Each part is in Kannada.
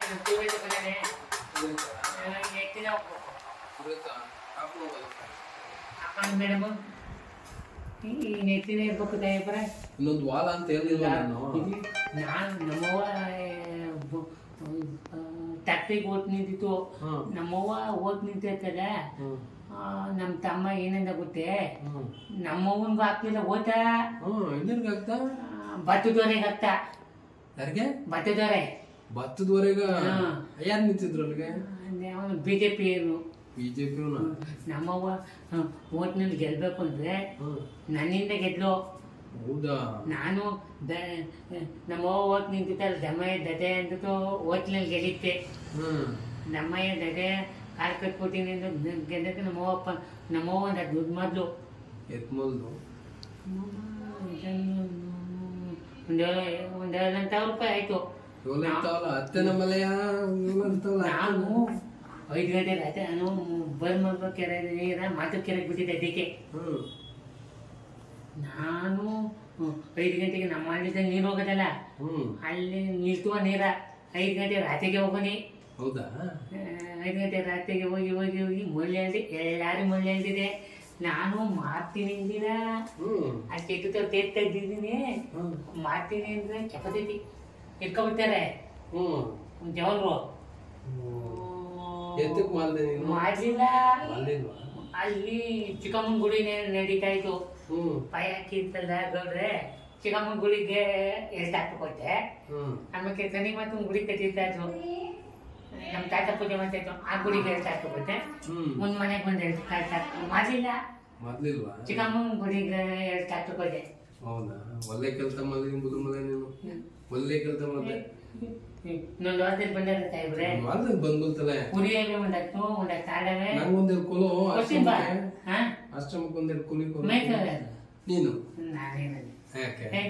ಕೂತ್ಕೊಳ್ಳಿ ತಗೊಂಡಾನೆ. ಎತ್ತಿನ ಹಾಕೊಂಡು ಮೇಡಮ್ ಈ ನೆತ್ತಿನ ಇರ್ಬೇಕು ತಾಯಿಬ್ರ ಇನ್ನೊಂದು ವಾರ ಅಂತ ಹೇಳಿಲ್ವ ನಾನು ನಾನು ನಮ್ಮವ್ವ ಟ್ಯಾಕ್ಟ್ರಿಗೆ ಓಟ್ ನಿಂತಿತ್ತು ಹ್ಮ್. ನಮ್ಮವ್ವ ಓಟ್ ನಿಂತಿರ್ತದ ಹ್ಮ್ ನಮ್ಮ ತಮ್ಮ ಏನಂದ ಗೊತ್ತೇ ಹ್ಮ್ ನಮ್ಮವ್ವನ್ಗೂ ಹಾಕ್ಲಿಲ್ಲ ಓಟ ಹ್ಮ್ ಇನ್ನೇನ್ಗೆ ಆಗ್ತಾ ಭತ್ತದವರೆಗೆ ಹಾಕ್ತ ಯಾರಿಗೆ ಭತ್ತದವರೆ ಭತ್ತದವರೆಗ ಹ್ಮ್. ಯಾರು ನಿಂತಿದ್ರು ಅಲ್ಲಿಗೆ ಅವನು ಬಿ ಜೆ ಪಿ ಏನು ಬಿಜೆಪಿ ನಮ್ಮವ್ವ ಓಟ್ನಲ್ಲಿ ಗೆಲ್ಬೇಕು ಅಂದ್ರೆ ಹ್ಮ್ ನನ್ನಿಂದ ಗೆದ್ಲು ಹೌದಾ ನಾನು ದ ನಮ್ಮವ್ವ ಓಟ್ ನಿಂತಿತ್ತಲ್ಲ ದಮ್ಮಯ್ಯ ದದೆ ಅಂದ್ಬಿಟ್ಟು ಓಟ್ನಲ್ಲಿ ಗೆಲ್ಲಿತ್ತೆ ಹ್ಮ್ ನಮ್ಮಯ್ಯ ದದೆ ಕಾಲು ಕಟ್ಕೊತೀನಿ ಅಂತ ಗೆದ್ದಕ್ಕೆ ನಮ್ಮವ್ವಪ್ಪ ನಮ್ಮವ್ವ ಒಂದು ದುಡ್ಡು ಮೊದಲು ಎತ್ಮಲ್ದು ಒಂದು ಒಂದು ಎರಡು ಸಾವಿರ ರೂಪಾಯಿ ಆಯಿತು ಇವೆಲ್ಲ ಇರ್ತಾವಲ್ಲ ಅತ್ತೆ ನಮ್ಮಲೆಯ ಇವೆಲ್ಲ ಇರ್ತಾವಲ್ಲ ನಾನು ಐದು ಗಂಟೆ ರಾತ್ರಿ ನಾನು ಬರ್ಮಲ್ಗ ಕೆರೆ ನೀರ ಮಾತು ಕೆರೆಗೆ ಬಿಟ್ಟಿದ್ದೆ ಅದಕ್ಕೆ ಹ್ಮ್ ನಾನು ಹ್ಮ್, ಐದು ಗಂಟೆಗೆ ನಮ್ಮ ಹಳ್ಳಿದ ನೀರು ಹೋಗೋದಲ್ಲ ಹ್ಮ್ ಅಲ್ಲಿ ನಿಲ್ತುವ ನೀರ ಐದು ಗಂಟೆ ರಾತ್ರಿಗೆ ಹೋಗೋನಿ ಹೌದಾ ಆ, ಐದು ಗಂಟೆ ರಾತ್ರಿಗೆ ಹೋಗಿ ಹೋಗಿ ಹೋಗಿ ಮುಳ್ಳು ಎಳ್ದಿ ಎಲ್ಲಾರು ಮುಳ್ಳು ಎಳ್ದಿದೆ ನಾನು ಮಾಡ್ತೀನಿ ಅಂದಿರ ಹ್ಮ್ ಆ ಕೆಟ್ಟು ತೇಟ್ ತೆಗ್ದಿದ್ದೀನಿ ಹ್ಮ್ ಮಾಡ್ತೀನಿ ಅಂದ್ರೆ ಕೆಪತೈತಿ ಇಟ್ಕೊಬಿಡ್ತಾರೆ ಹ್ಮ್ ಜವಲ್ರು ಎತ್ತಕ್ ಮಾಡ್ದೆ ನೀನು ಮಾಡ್ಲಿಲ್ಲ ಮಾಡ್ಲಿಲ್ವಾ ಅಲ್ಲಿ ಚಿಕ್ಕಮ್ಮನ ಗುಡಿ ನೆ- ನಡೀತಾ ಇತ್ತು ಹ್ಮ್ ಪಾಯ ಹಾಕಿತ್ತಲ್ಲ ಗೌಡ್ರೆ ಚಿಕ್ಕಮ್ಮನ ಗುಡಿಗೆ ಎಷ್ಟು ಹಾಕ್ಕೊಟ್ಟೆ ಹ್ಮ್ ಆಮೇಲೆ ತನಿ ಮತ್ತು ಗುಡಿ ಕಟ್ಟಿದ್ದ ಅದು ನಮ್ಮ ತಾತ ಪೂಜೆ ಮಾಡ್ತಾ ಇತ್ತು ಆ ಗುಡಿಗೆ ಎಷ್ಟು ಹಾಕ್ಕೊಟ್ಟೆ ಹ್ಮ್ ಮುಂದ್ ಮನೆಗೆ ಬಂದು ಎರಡು ಕಾಯ್ತು ಮಾಡ್ಲಿಲ್ಲ ಮೊದ್ಲಿಲ್ವಾ ಚಿಕ್ಕಮ್ಮನ ಗುಡಿಗೆ ಎರಡು ಹಾಕ್ಕೊಟ್ಟೆ ಹೌದಾ ಒಳ್ಳೆ ಕೆಲಸ ಮಾಡಿ ಬುದು ಮಗ ನೀನು ಒಳ್ಳೆ ಕೆಲಸ ಮಾಡಿದೆ ಇನ್ನೊಂದು ವಾರದಲ್ಲಿ ಬಂದಿರ ತಾಯಿಬ್ರೆ ಮಾಡ್ದೆ ಬಂದ್ಬಿಡ್ತಲ್ಲ ಉರಿಯಾಗೆ ಒಂದು ಹತ್ತು ಒಂದು ಹತ್ತು ಆಡವೆ ನಂಗೊಂದೆರಡು ಕೊಲು ಕೊಡ್ತೀನಿ ಬಾ ಆಶ್ರಮಕ್ಕೆ ಹಾ ಆಶ್ರಮಕ್ಕೆ ಒಂದೆರಡು ಕುಲಿ ಕೊಡು ಮೇಯ್ತಾರೆ ನೀನು ನಾನೇನಲ್ಲ ಯಾಕೆ ಏ,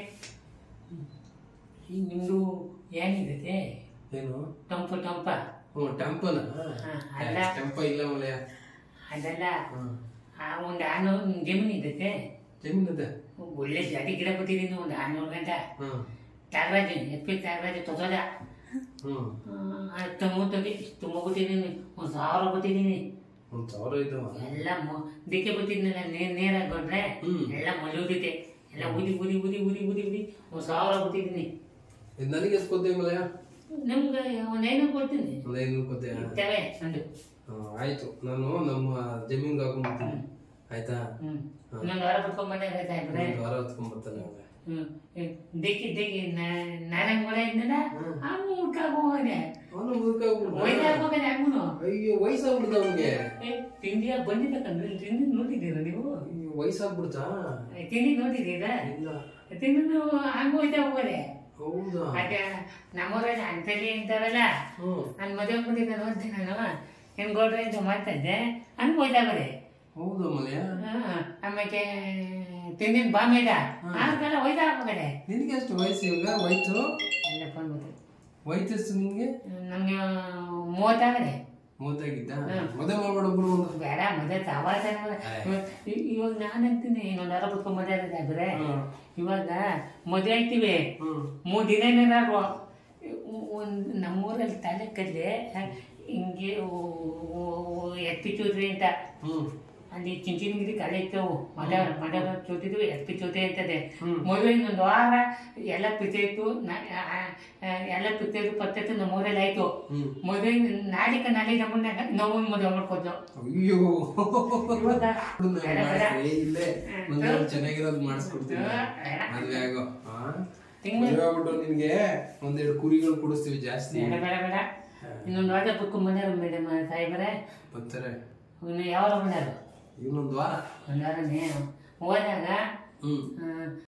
ಈ ನಿಮ್ದು ಏನಿದೆ ಏನು ಟಂಪು ಟಂಪ ಹ್ಞೂ ಟೆಂಪನ ಹಾ, ಅಲ್ಲ. ಟೆಂಪ ಇಲ್ಲ ಮಲೆಯ ಅದೆಲ್ಲ ಹ್ಮ್ ಆ ಒಂದು ಆರ್ನೂರು ಜಮೀನು ಇದ್ದಕ್ಕೆ ಜಮೀನದ ಒಳ್ಳೆ ಜಾತಿ ಗಿಡ ಕೊಟ್ಟಿದ್ದೀನಿ ಒಂದು ಆರ್ನೂರು ಗಂಟ ಹ್ಮ್ ತ್ಯಾಗರಾಜ ಎಪ್ಪಿ ತ್ಯಾಗರಾಜ ತೊಗೊದ ಹ್ಮ್ ತುಂಬ ತೊಗಿ ತುಂಬ ಕೊಟ್ಟಿದ್ದೀನಿ ಒಂದು ಸಾವಿರ ಕೊಟ್ಟಿದ್ದೀನಿ ಒಂದ್ ಸಾವಿರ ಇದ್ದಾವ ಎಲ್ಲ ಮೊ- ದಿಕ್ಕೆ ಬಿಟ್ಟಿದ್ನಲ್ಲ ನೇರ ನೇರಾಗಿ ಕೊಟ್ರೆ ಹ್ಮ್. ಎಲ್ಲ ಮಲುದಿತ್ತೆ ಎಲ್ಲ ಊದಿ ಊದಿ ಊದಿ ಊದಿ ಊದಿ ಊದಿ ಒಂದು ಸಾವಿರ ಕೊಟ್ಟಿದ್ದೀನಿ ಇದು ನನಗೆ ಎಷ್ಟು ಕೊಡ್ತೇವೆ ಮಲೆಯ ನಿಮ್ಗೆ ಒಂದು ಐನೂರು ಕೊಡ್ತೀನಿ ಒಂದು ಐನೂರು ಕೊಡ್ತೇವೆ ಇರ್ತವೆ ನಂದು ಹ್ಮ್, ಆಯ್ತು ನಾನು ನಮ್ಮ ಜಮೀನ್ಗೆ ಹಾಕೊಂಡ್ಬಿಡ್ತೀನಿ ಆಯ್ತಾ ಹ್ಮ್ ಇನ್ನೊಂದು ವಾರ ಬಿಟ್ಕೊಂಡ್ಬಂದೆ ಸಾಹೇಬ್ರೆ ಒಂದು ವಾರ ಹೊತ್ಕೊಂಡ್ಬರ್ತಾನೆ ಅವ್ರೆ ಹ್ಮ್ ದಿಕ್ಕಿ ದಿಕ್ಕಿ ನಾರಾಯಣ ಕೂಡ ಇದ್ದಲ್ಲ ಅವನು ಹುಡ್ಕಾಗೋಗನೆ ಅವನು ಮುದುಕ ಹೋಗ್ತಾಗೋಗನೆ ಅವನು ಅಯ್ಯೋ ವಯಸ್ಸಾಗ್ಬಿಡ್ತ ಅವ್ನಿಗೆ ತಿಂಡಿಯ ಬಂದಿದ್ದಕ್ಕಂದ್ರೆ ತಿಂಡಿ ನೋಡಿದ್ದೀರಾ ನೀವು ಅಯ್ಯೋ ವಯಸ್ಸಾಗ್ಬಿಡ್ತಾ ಏ, ತಿಂಡಿ ನೋಡಿದ್ದೀರಾ ಇಲ್ಲ ತಿಂಡಿ ಹಂಗ ಹೋಯ್ತಾ ಹೋಗೋದೆ ಹೌದಾ ಅದ ನಮ್ಮೂರಲ್ಲಿ ಅಂತಲ್ಲಿ ಅಂತಾರಲ್ಲ ಹ್ಮ್ ನಾನು ಮದುವೆ ಬಂದಿದ್ದೆ ನೋಡ್ತೀನಿ ನಾನು ಹೆಣ್ ಗೋಡ್ರೆ ಅಂತ ಮಾಡ್ತಾ ಇದ್ದೆ ಹಂಗ ಹೋಯ್ತಾ ಬರೇ ಹೌದಾ ಮಲೆಯ ಆಮೇಲೆ ತಿಂದಿನ ಬಾಮೇದ ಆಗೆಲ್ಲ ಹೋಯ್ತಾ ಹೋಗದೆ ನಿನಗೆ ಎಷ್ಟು ವಯಸ್ಸು ಇವಾಗ ವಯಸ್ಸು ಎಲ್ಲ ಫೋನ್ ಬರ್ತದೆ ವಯಸ್ಸು ಎಷ್ಟು ನಿನ್ಗೆ ನಮ್ಗೆ ಮೂವತ್ತಾಗದೆ ಮೂವತ್ತಾಗಿದ್ದ ಮದುವೆ ಮಾಡ್ಬಿಡೊಬ್ರು ಒಂದು ಬೇಡ ಮದುವೆ ಸವಾಸ ಇವಾಗ ನಾನಂತೀನಿ ಇನ್ನೊಂದು ವಾರ ಬಿಟ್ಕೊಂಡ್ ಮದುವೆ ಆಗಿದೆ ಬರೇ ಹ್ಮ್. ಇವಾಗ ಮದುವೆ ಆಯ್ತೀವಿ ಹ್ಮ್ ಮೂರು ದಿನ ಏನಾದ್ರು ಒಂದು ನಮ್ಮೂರಲ್ಲಿ ತಲೆ ಕಡ್ಲೆ ಹಿಂಗೆ ಎತ್ತಿ ಚೂದ್ರಿ ಅಂತ ಹ್ಮ್ ಅಲ್ಲಿ ಚಿಂಚಿನ ಗಿರಿ ಕಳೆ ಇರ್ತವು ಮಡ ಮಡ ಚೋತಿದ್ವು ಎತ್ತಿ ಚೋತೆ ಅಂತದೆ ಹ್ಮ್. ಮದುವೆ ಇನ್ನೊಂದು ವಾರ ಎಲ್ಲ ಪಿತೈತು ಎಲ್ಲ ಪಿತೈತು ಪತ್ತೈತು ನಮ್ಮೂರಲ್ಲಿ ಆಯ್ತು ಹ್ಮ್ ಮದುವೆ ನಾಳಿಕ ನಾಳೆ ನಮ್ಮನ್ನ ನಾವು ಮದುವೆ ಮಾಡ್ಕೋದು ಅಯ್ಯೋ ಇವಾಗ ಬೇಡ, ಬೇಡ. ಏ, ಇಲ್ಲೇ ಮದುವೆ ಚೆನ್ನಾಗಿರೋದು ಮಾಡಿಸ್ಕೊಡ್ತೀವಿ ಬೇಡ. ಮದ್ವೆ ಆಗೋ ಹಾ ತಿಂಗ್ಳು- ಮದ್ವೆ ಆಗ್ಬಿಟ್ಟು ನಿನ್ಗೆ ಒಂದೆರಡು ಕುರಿಗಳು ಕೊಡಿಸ್ತೀವಿ ಜಾಸ್ತಿ ಬೇಡ ಬೇಡ ಬೇಡ ಇನ್ನೊಂದು ವಾರ ಬಿಟ್ಕೊಂಡ್ ಬಂದಾರ ಮೇಡಮ್ ಸಾಹೇಬರೇ ಬರ್ತಾರೆ ಇನ್ನು ಯಾವಾಗ ಬಂದಾರು ಇನ್ನೊಂದು ವಾರ ಒಂದು ವಾರನೇ ಹೋದಾಗ ಹ್ಮ್ ಆ,